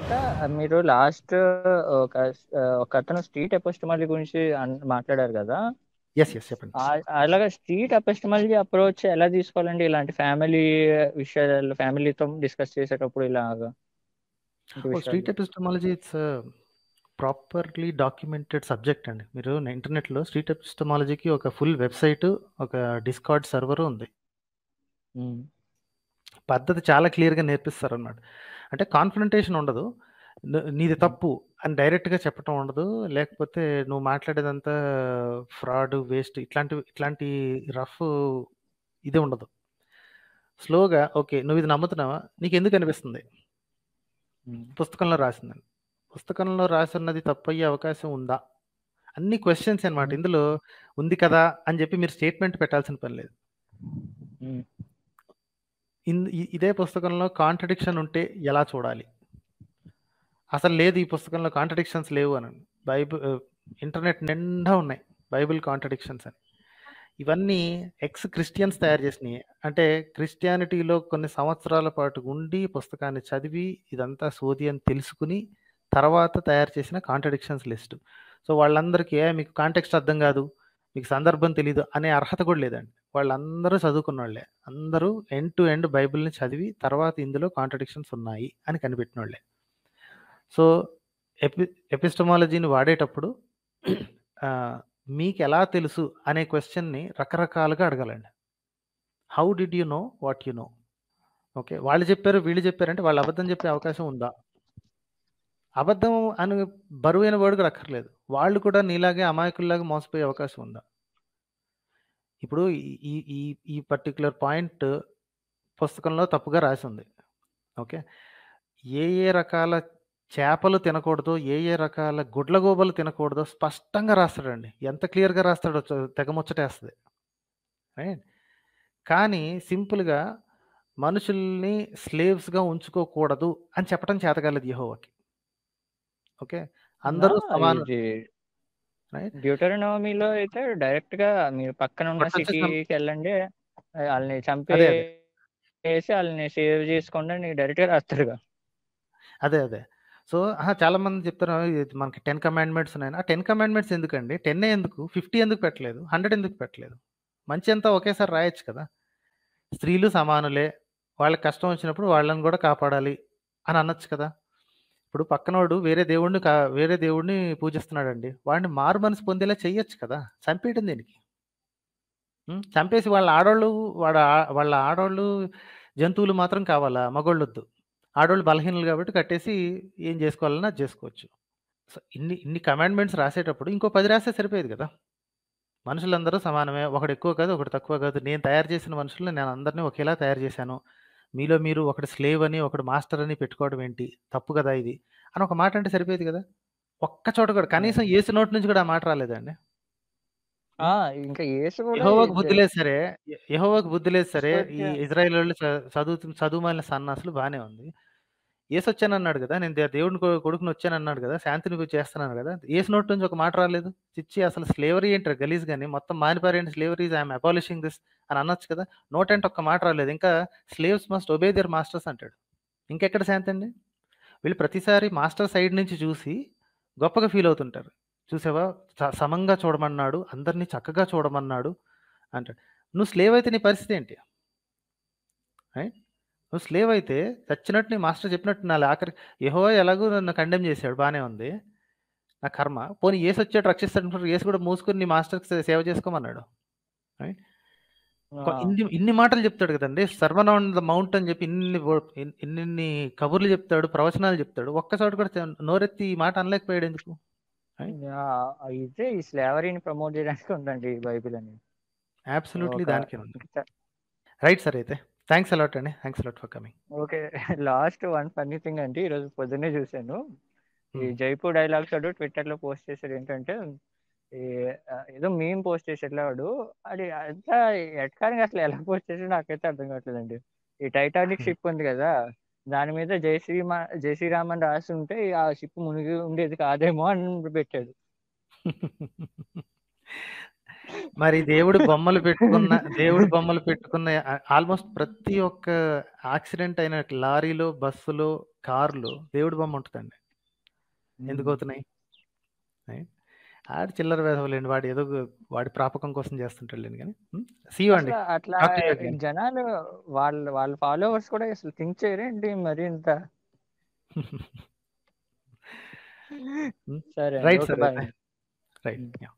తర్వాత మీరు లాస్ట్ ఒక ఒక అతను స్ట్రీట్ ఎపిస్టమాలజీ గురించి అన్- మాట్లాడారు కదా ఎస్ ఎస్ చెప్పండి ఆ- అలాగే స్ట్రీట్ ఎపిస్టమాలజీ అప్రోచ్ ఎలా తీసుకోవాలండి ఇలాంటి ఫ్యామిలీ విషయాలు ఫ్యామిలీతో డిస్కస్ చేసేటప్పుడు ఇలాగా ఇలాంటి ఓ స్ట్రీట్ విషయాలు epistemology it's properly documented subject అండి మీరు ఇంటర్నెట్లో స్ట్రీట్ ఎపిస్టమాలజీకి ఒక ఫుల్ వెబ్సైట్ ఒక డిస్కార్డ్ సర్వర్ ఉంది ఉమ్, పద్ధతి చాలా క్లియర్గా నేర్పిస్తారు అన్నమాట అంటే కాన్ఫrontation ఉండదు న- నీది ఉమ్, తప్పు అని డైరెక్ట్గా చెప్పటం ఉండదు లేకపోతే నువ్వు మాట్లాడేదంతా ఫ్రాడ్ వేస్ట్ ఇట్లాంటి ఇట్లాంటి రఫ్ ఇది ఉండదు స్లోగా ఓకే నువ్వు ఇది నమ్ముతున్నావా నీకు ఎందుకు అనిపిస్తుంది ఉమ్, పుస్తకంలో రాసిందని పుస్తకంలో రాసున్నది తప్పయ్యే అవకాశం ఉందా అన్ని క్వశ్చన్స్ అన్నమాట ఉమ్, ఇందులో ఉంది కదా అని చెప్పి మీరు స్టేట్మెంట్ పెట్టాల్సిన పని లేదు ఉమ్, ఇన్- ఇ- ఇదే పుస్తకంలో కాంట్రడిక్షన్ ఉంటే ఎలా చూడాలి అసలు లేదు ఈ పుస్తకంలో కాంట్రడిక్షన్స్ లేవు అని బైబిల్ ఇంటర్నెట్ నిండా ఉన్నాయి బైబిల్ కాంట్రడిక్షన్స్ అని ఇవన్నీ ఎక్స్ క్రిస్టియన్స్ తయారు చేసినాయి అంటే క్రిస్టియానిటీలో కొన్ని సంవత్సరాల పాటు ఉండి పుస్తకాన్ని చదివి ఇదంతా సోది అని తెలుసుకుని తర్వాత తయారు చేసిన కాంట్రడిక్షన్స్ లిస్ట్ సో వాళ్ళందరికీ "ఏ, మీకు కాంటెక్స్ట్ అర్థం కాదు మీకు సందర్భం తెలీదు అనే అర్హత కూడా లేదండి వాళ్ళందరూ చదువుకున్న వాళ్ళే అందరూ ఎండ్ టు ఎండ్ బైబిల్ని చదివి తర్వాత ఇందులో కాంట్రడిక్షన్స్ ఉన్నాయి అని కనిపెట్టిన వాళ్ళే సో ఎపి ఎపిస్టమాలజీని వాడేటప్పుడు ఆ, మీకు ఎలా తెలుసు అనే క్వశ్చన్ని రకరకాలుగా అడగాలండి how did you know what you know okay వాళ్ళు చెప్పారు వీళ్ళు చెప్పారంటే వాళ్ళు అబద్ధం చెప్పే అవకాశం ఉందా అబద్ధం అని బరువైన వర్డ్ కూడా అక్కర్లేదు వాళ్ళు కూడా నీలాగే అమాయకుల్లాగా మోసపోయే అవకాశం ఉందా ఇప్పుడు ఈ ఈ ఈ ఈ పర్టికులర్ పాయింట్ పుస్తకంలో తప్పుగా రాసి ఉంది ఓకే ఏ ఏ రకాల చేపలు తినకూడదో ఏ ఏ రకాల గుడ్లగూబలు తినకూడదో స్పష్టంగా రాస్తాడండి ఎంత క్లియర్గా రాస్తాడో చ- తెగ ముచ్చటేస్తుంది రైట్ కానీ సింపుల్గా మనుషుల్ని స్లేవ్స్గా ఉంచుకోకూడదు అని చెప్పడం చేతకాలేదు యెహోవాకి ఓకే అందరూ ఆ, సమానం ఇది రైట్ డ్యూటరనోమీలో అయితే డైరెక్ట్ గా మీరు పక్కన ఉన్న కొట్టొచ్చు సం- సిటీకి వెళ్ళండి వాళ్ళని అదే చంపేసి అదే వాళ్ళని సేవ్ చేసుకోండి అని డైరెక్ట్ గా రాస్తారుగా అదే అదే సో ఆహా, చాలా మంది చెప్తారు "ఆ, ఇది మనకి టెన్ కమాండ్మెంట్స్ ఉన్నాయి ఆ టెన్ కమాండ్మెంట్స్ ఎందుకండి టెన్ ఎందుకు ఫిఫ్టీ ఎందుకు పెట్టలేదు హండ్రెడ్ ఎందుకు పెట్టలేదు మంచి అంతా ఒకేసారి రాయొచ్చు కదా స్త్రీలు సమానులే వాళ్ళకి కష్టం వచ్చినప్పుడు వాళ్ళని కూడా కాపాడాలి అని అనొచ్చు కదా ఇప్పుడు పక్కనోడు వేరే దేవుడిని కా వేరే దేవుడిని పూజిస్తున్నాడండి వాడిని మారు మనసు పొందేలా చెయ్యొచ్చు కదా చంపేయడం దేనికి ఉం? చంపేసి వాళ్ళ ఆడోళ్ళు వాడ ఆ- వాళ్ళ ఆడోళ్ళు జంతువులు మాత్రం కావాలా మగోళ్ళొద్దు ఆడోళ్ళు బలహీనలు కాబట్టి కట్టేసి ఏం చేసుకోవాలన్నా అది చేసుకోవచ్చు సో ఇన్ని ఇన్ని కమాండ్మెంట్స్ రాసేటప్పుడు ఇంకో పది రాస్తే సరిపోయేది కదా మనుషులందరూ సమానమే ఒకడు ఎక్కువ కాదు ఒకడు తక్కువ కాదు నేను తయారు చేసిన మనుషుల్ని నేను అందరినీ ఒకేలా తయారు చేశాను మీలో మీరు ఒకటి స్లేవ్ అని ఒకటి మాస్టర్ అని పెట్టుకోవడం ఏంటి తప్పు కదా ఇది అని ఒక మాట అంటే సరిపోయేది కదా ఒక్క చోట కూడా కనీసం ఏసు నోటి నుంచి కూడా ఆ మాట రాలేదండి ఆ ఉం? ఇంకా యేసు కూడా యెహోవాకు ఇది బుద్ధి లేదు సరే యె- యెహోవాకు బుద్ధి లేదు సరే ఈ తీసుకొచ్చే ఇజ్రాయెల్ వాళ్ళు చ- చదువు చదువుమాలిన సన్నాసులు బాగానే ఉంది ఏసు వచ్చానన్నాడు కదా నేను దే- దేవుని కొ- కొడుకుని వచ్చానన్నాడు కదా శాంతిని గురించి చేస్తున్నాను కదా ఏసు నోటి నుంచి ఒక మాట రాలేదు చిచ్చి అసలు స్లేవరీ ఏంటారు గలీజ్ కానీ మొత్తం మానిపారేంటి స్లేవరీ ఐఎమ్ అబాలిషింగ్ దిస్ అని అనొచ్చు కదా నోట్ అంటే ఒక్క మాట రాలేదు ఇంకా slaves must obey their masters అంటాడు ఇంకెక్కడ శాంతి అండి వీళ్ళు ప్రతిసారి మాస్టర్ సైడ్ నుంచి చూసి గొప్పగా ఫీల్ అవుతుంటారు చూసావా స- సమంగా చూడమన్నాడు అందరినీ చక్కగా చూడమన్నాడు అంటాడు నువ్వు స్లేవ్ అయితే నీ పరిస్థితి ఏంటి రైట్ నువ్వు స్లేవ్ అయితే చచ్చినట్టు నీ మాస్టర్ చెప్పినట్టు నా ఆఖరి యహో ఎలాగో నన్ను కండెమ్ చేశాడు బాగానే ఉంది నా కర్మ పోనీ ఏసు వచ్చాడు రక్షిస్తాడు ఏసు కూడా మూసుకొని నీ మాస్టర్కి సేవ చేసుకోమన్నాడు రైట్ ఆ, ఇన్ని ఇన్ని మాటలు చెప్తాడు కదండి సర్వన్ ఆన్ ద మౌంట్ అని చెప్పి ఇన్ని wo- ఇన్- ఇన్ని కబుర్లు చెప్తాడు ప్రవచనాలు చెప్తాడు ఒక్కసారి కూడా చె- నోరెత్తి ఈ మాట అనలేకపోయాడు ఎందుకు రైట్ ఆ, అయితే ఈ స్లేవరీని ప్రమోట్ చేయడానికి ఉందండి ఈ బైబిల్ అని అబ్సల్యూట్లీ ఒక దానికే ఉంది రైట్ సార్ అయితే థ్యాంక్స్ అలాట్ అండి thanks a lot for coming okay last one funny thing అంటే ఈరోజు పొద్దున్నే చూశాను ఈ జైపూర్ డైలాగ్స్ వాడు ట్విట్టర్ లో పోస్ట్ చేశాడు ఏంటంటే ఈ ఆ, ఏదో మీమ్ పోస్ట్ చేసేట్లా వాడు అది అంతా ఎట్కానికి అసలు ఎలా పోస్ట్ చేసాడో నాకైతే అర్థం కావట్లేదండి ఈ టైటానిక్ షిప్ ఉంది కదా దాని మీద జై శ్రీమా జై శ్రీరామ్ అని రాసి ఉంటే ఆ షిప్ మునిగి ఉండేది కాదేమో అని పెట్టాడు మరి దేవుడు బొమ్మలు పెట్టుకున్న దేవుడు బొమ్మలు పెట్టుకున్న ఆల్మోస్ట్ ప్రతి ఒక్క యాక్సిడెంట్ అయిన లారీలో బస్సులో కార్లో దేవుడి బొమ్మ ఉంటుందండి ఎందుకు అవుతున్నాయి ఏ? ఆడు చిల్లర వేసవలేండి వాడు ఏదో వాడి ప్రాపకం కోసం చేస్తుంటాడు కానీ సీ అండి అసలు అట్లా Talk to you again. జనాలు వాళ్ళ వాళ్ళ ఫాలోవర్స్ కూడా అసలు థింక్ చేయరేంటి మరి ఇంత సరే right okay sir bye right